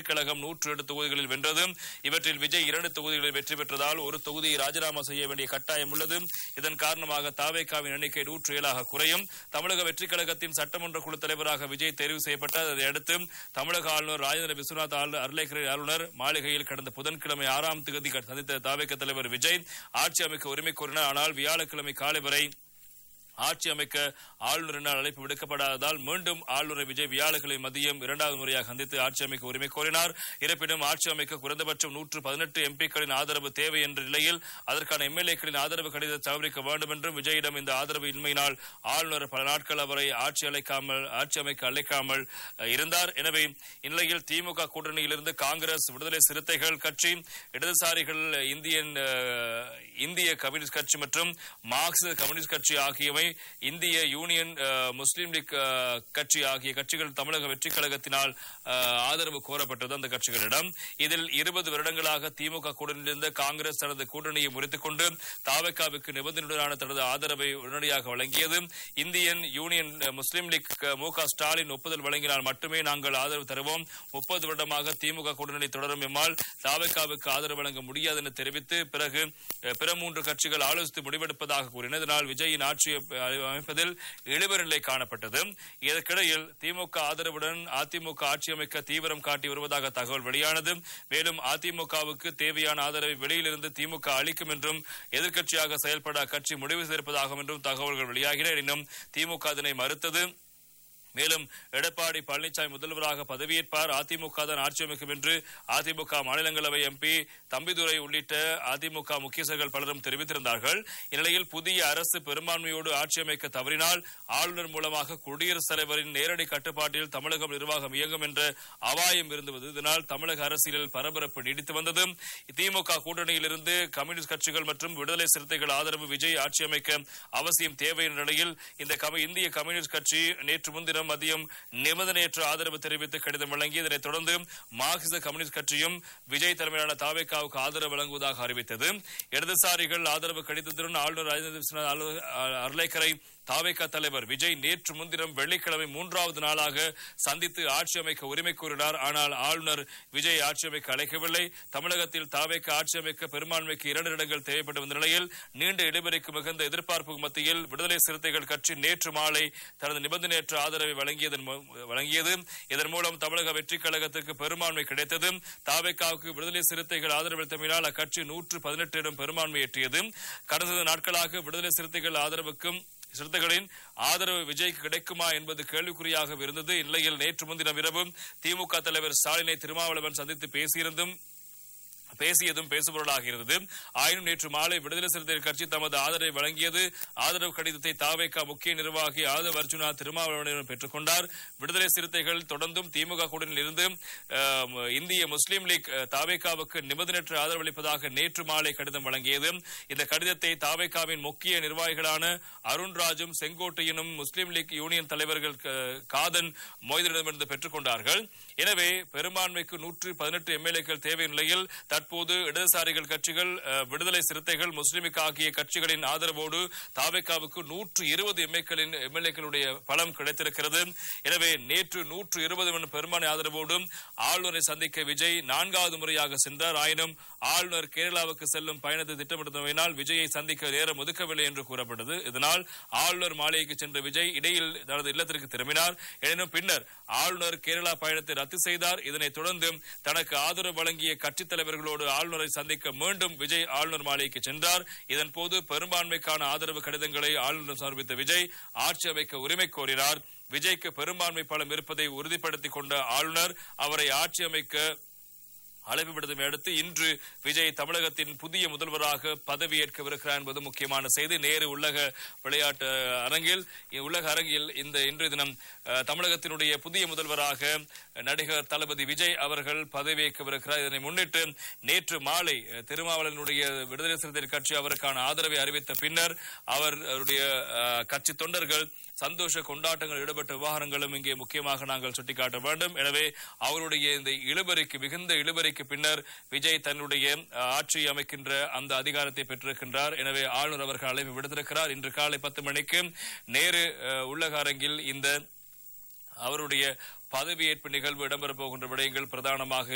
வெற்றிக் கழகம் நூற்று எட்டு தொகுதிகளில் வென்றது இவற்றில் விஜய் இரண்டு தொகுதிகளில் வெற்றி பெற்றதால் ஒரு தொகுதியை ராஜினாமா செய்ய வேண்டிய கட்டாயம் உள்ளது இதன் காரணமாக தாவேகாவின் எண்ணிக்கை நூற்று ஏழாக குறையும் தமிழக வெற்றிக் கழகத்தின் சட்டமன்ற குழு தலைவராக விஜய் தேர்வு செய்யப்பட்டார் அதையடுத்து தமிழக ஆளுநர் ராஜேந்திர விஸ்வநாத் ஆளு- அருளைக்கரை ஆளுநர் மாளிகையில் கடந்த புதன்கிழமை ஆறாம் தேதி சந்தித்த தாவேக தலைவர் விஜய் ஆட்சி அமைக்க உரிமை கோரினார் ஆனால் வியாழக்கிழமை காலை வரை ஆட்சி அமைக்க ஆளுநரினால் அழைப்பு விடுக்கப்படாததால் மீண்டும் ஆளுநரை விஜய் வியாழக்கிழமை மதியம் இரண்டாவது முறையாக சந்தித்து ஆட்சி அமைக்க உரிமை கோரினார் இருப்பினும் ஆட்சி அமைக்க குறைந்தபட்சம் நூற்று பதினெட்டு எம்பிக்களின் ஆதரவு தேவை என்ற நிலையில் அதற்கான எம்எல்ஏக்களின் ஆதரவு கடிதத்தை சமர்ப்பிக்க வேண்டும் என்றும் விஜயிடம் இந்த ஆதரவு இன்மையினால் ஆளுநர் பல நாட்கள் அவரை ஆட்சி அழைக்காமல் ஆட்சி அமைக்க அழைக்காமல் அஹ், இருந்தார் எனவே இந்நிலையில் திமுக கூட்டணியிலிருந்து காங்கிரஸ் விடுதலை சிறுத்தைகள் கட்சி இடதுசாரிகள் இந்தியன் அஹ், இந்திய கம்யூனிஸ்ட் கட்சி மற்றும் மார்க்சிஸ்ட் கம்யூனிஸ்ட் கட்சி ஆகியவை இந்திய யூனியன் அஹ், முஸ்லீம் லீக் அஹ், கட்சி ஆகிய கட்சிகள் தமிழக வெற்றி கழகத்தினால் அஹ், ஆதரவு கோரப்பட்டது அந்த கட்சிகளிடம் இதில் இருபது வருடங்களாக திமுக கூட்டணியிலிருந்த காங்கிரஸ் தனது கூட்டணியை முறித்துக் கொண்டு தாவக்காவுக்கு நிபந்தனையுடனான தனது ஆதரவை உடனடியாக வழங்கியது இந்தியன் யூனியன் அஹ், முஸ்லீம் லீக் அஹ், மு க ஸ்டாலின் ஒப்புதல் வழங்கினால் மட்டுமே நாங்கள் ஆதரவு தருவோம் முப்பது வருடமாக திமுக கூட்டணி தொடரும் எம்மால் தாவக்காவுக்கு ஆதரவு வழங்க முடியாது என தெரிவித்து பிறகு அஹ், பிற மூன்று கட்சிகள் ஆலோசித்து முடிவெடுப்பதாக கூறின இதனால் விஜயின் ஆட்சி அமைப்பதில் இழுபறி நிலை காணப்பட்டது இதற்கிடையில் திமுக ஆதரவுடன் அதிமுக ஆட்சி அமைக்க தீவிரம் காட்டி வருவதாக தகவல் வெளியானது மேலும் அதிமுகவுக்கு தேவையான ஆதரவை வெளியிலிருந்து திமுக அளிக்கும் என்றும் எதிர்க்கட்சியாக செயல்பட அக்கட்சி முடிவு செய்திருப்பதாகவும் என்றும் தகவல்கள் வெளியாகின எனினும் திமுக அதனை மறுத்தது மேலும் எடப்பாடி பழனிசாமி முதல்வராக பதவியேற்பார் அதிமுக தான் ஆட்சி அமைக்கும் என்று அதிமுக மாநிலங்களவை எம்பி தம்பிதுரை உள்ளிட்ட அதிமுக முக்கியஸ்தர்கள் பலரும் தெரிவித்திருந்தார்கள் இந்நிலையில் புதிய அரசு பெரும்பான்மையோடு ஆட்சி அமைக்க தவறினால் ஆளுநர் மூலமாக குடியரசுத் தலைவரின் நேரடி கட்டுப்பாட்டில் தமிழகம் நிர்வாகம் இயங்கும் என்ற அபாயம் இருந்தது இதனால் தமிழக அரசியலில் பரபரப்பு நீடித்து வந்தது திமுக கூட்டணியிலிருந்து கம்யூனிஸ்ட் கட்சிகள் மற்றும் விடுதலை சிறுத்தைகள் ஆதரவு விஜய் ஆட்சி அமைக்க அவசியம் தேவை என்ற நிலையில் இந்த கம்யூ- இந்திய கம்யூனிஸ்ட் கட்சி நேற்று முன்தினம் மதியம் நிபந்தனையற்ற ஆதரவு தெரிவித்து கடிதம் வழங்கி இதனைத் தொடர்ந்து மார்க்சிஸ்ட் கம்யூனிஸ்ட் கட்சியும் விஜய் தலைமையிலான தாவேக்காவுக்கு ஆதரவு வழங்குவதாக அறிவித்தது இடதுசாரிகள் ஆதரவு கடிதத்துடன் ஆளுநர் ராஜேந்திர விஸ்வநாத் அலு- அ- அருளைக்கரை தாவேகா தலைவர் விஜய் நேற்று முன்தினம் வெள்ளிக்கிழமை மூன்றாவது நாளாக சந்தித்து ஆட்சி அமைக்க உரிமை கோரினார் ஆனால் ஆளுநர் விஜய் ஆட்சி அமைக்க அழைக்கவில்லை தமிழகத்தில் தாவேகா ஆட்சி அமைக்க பெரும்பான்மைக்கு இரண்டு இடங்கள் தேவைப்பட்டு வந்த நிலையில் நீண்ட இடைவெளிக்கு மிகுந்த எதிர்பார்ப்பு மத்தியில் விடுதலை சிறுத்தைகள் கட்சி நேற்று மாலை தனது நிபந்தனையற்ற ஆதரவை வழங்கியதன் மூ- வழங்கியது இதன் மூலம் தமிழக வெற்றிக் கழகத்திற்கு பெரும்பான்மை கிடைத்தது தாவேக்காவுக்கு விடுதலை சிறுத்தைகள் ஆதரவளித்தமையினால் அக்கட்சி நூற்று பதினெட்டு இடம் பெரும்பான்மை எட்டியது கடந்த நாட்களாக விடுதலை சிறுத்தைகள் ஆதரவுக்கும் சிறுத்தைகளின் ஆதரவு விஜய்க்கு கிடைக்குமா என்பது கேள்விக்குறியாக இருந்தது இந்நிலையில் நேற்று முன்தினம் இரவு திமுக தலைவர் ஸ்டாலினை திருமாவளவன் சந்தித்து பேசியிருந்தும் பேசியதும் பேசுபொருளாக இருந்தது ஆயினும் நேற்று மாலை விடுதலை சிறுத்தைகள் கட்சி தமது ஆதரவை வழங்கியது ஆதரவு கடிதத்தை தாவேகா முக்கிய நிர்வாகி ஆதவ் அர்ஜுனா திருமாவளவனிடம் பெற்றுக் கொண்டார் விடுதலை சிறுத்தைகள் தொடர்ந்தும் திமுக கூட்டணியில் இருந்து அஹ், இந்திய முஸ்லீம் லீக் அஹ், தாவேகாவுக்கு நிபந்தனையற்ற ஆதரவளிப்பதாக நேற்று மாலை கடிதம் வழங்கியது இந்த கடிதத்தை தாவேகாவின் முக்கிய நிர்வாகிகளான அருண்ராஜும் செங்கோட்டையனும் முஸ்லீம் லீக் யூனியன் தலைவர்கள் க- காதன் மொய்தனிடமிருந்து பெற்றுக் கொண்டார்கள் எனவே பெரும்பான்மைக்கு நூற்று பதினெட்டு எம்எல்ஏக்கள் தேவை நிலையில் தற்போது இடதுசாரிகள் கட்சிகள் அஹ், விடுதலை சிறுத்தைகள் முஸ்லிமிக் ஆகிய கட்சிகளின் ஆதரவோடு தாவேக்காவுக்கு நூற்று இருபது எம்ஏக்களின் எம்எல்ஏக்களுடைய பலம் கிடைத்திருக்கிறது எனவே நேற்று நூற்று இருபது பெரும்பான்மை ஆதரவோடு ஆளுநரை சந்திக்க விஜய் நான்காவது முறையாக சென்றார் ஆயினும் ஆளுநர் கேரளாவுக்கு செல்லும் பயணத்தை திட்டமிட்டமையினால் விஜயை சந்திக்க நேரம் ஒதுக்கவில்லை என்று கூறப்பட்டது இதனால் ஆளுநர் மாளிகைக்கு சென்ற விஜய் இடையில் தனது இல்லத்திற்கு திரும்பினார் எனினும் பின்னர் ஆளுநர் கேரளா பயணத்தை ரத்து செய்தார் இதனைத் தொடர்ந்து தனக்கு ஆதரவு வழங்கிய கட்சித் தலைவர்களோடு ஆளுநரை சந்திக்க மீண்டும் விஜய் ஆளுநர் மாளிகைக்கு சென்றார் இதன்போது பெரும்பான்மைக்கான ஆதரவு கடிதங்களை ஆளுநர் சமர்ப்பித்த விஜய் ஆட்சி அமைக்க உரிமை கோரினார் விஜய்க்கு பெரும்பான்மை பலம் இருப்பதை உறுதிப்படுத்திக் கொண்ட ஆளுநர் அவரை ஆட்சி அமைக்க அழைப்பு விடுத்ததை அடுத்து இன்று விஜய் தமிழகத்தின் புதிய முதல்வராக பதவியேற்கவிருக்கிறார் என்பது முக்கியமான செய்தி நேரு உள்ளக விளையாட்டு அரங்கில் உலக அரங்கில் இந்த இன்றைய தினம் அஹ், தமிழகத்தினுடைய புதிய முதல்வராக நடிகர் தளபதி விஜய் அவர்கள் பதவியேற்கவிருக்கிறார் இதனை முன்னிட்டு நேற்று மாலை அஹ், திருமாவளவனுடைய விடுதலை சிறுத்தைகள் கட்சி அவருக்கான ஆதரவை அறிவித்த பின்னர் அவர் அவருடைய அஹ், கட்சி தொண்டர்கள் சந்தோஷ கொண்டாட்டங்கள் ஈடுபட்ட விவகாரங்களும் இங்கே முக்கியமாக நாங்கள் சுட்டிக்காட்ட வேண்டும் எனவே அவருடைய இந்த இழுபறிக்கு மிகுந்த இழுபறிக்கு பின்னர் விஜய் தன்னுடைய அஹ், ஆட்சி அமைக்கின்ற அந்த அதிகாரத்தை பெற்றிருக்கின்றார் எனவே ஆளுநர் அவர்கள் அழைப்பு விடுத்திருக்கிறார் இன்று காலை பத்து மணிக்கு நேரு அஹ், உள்ளக அரங்கில் இந்த அவருடைய பதவியேற்பு நிகழ்வு இடம்பெறப் போகின்ற விடயங்கள் பிரதானமாக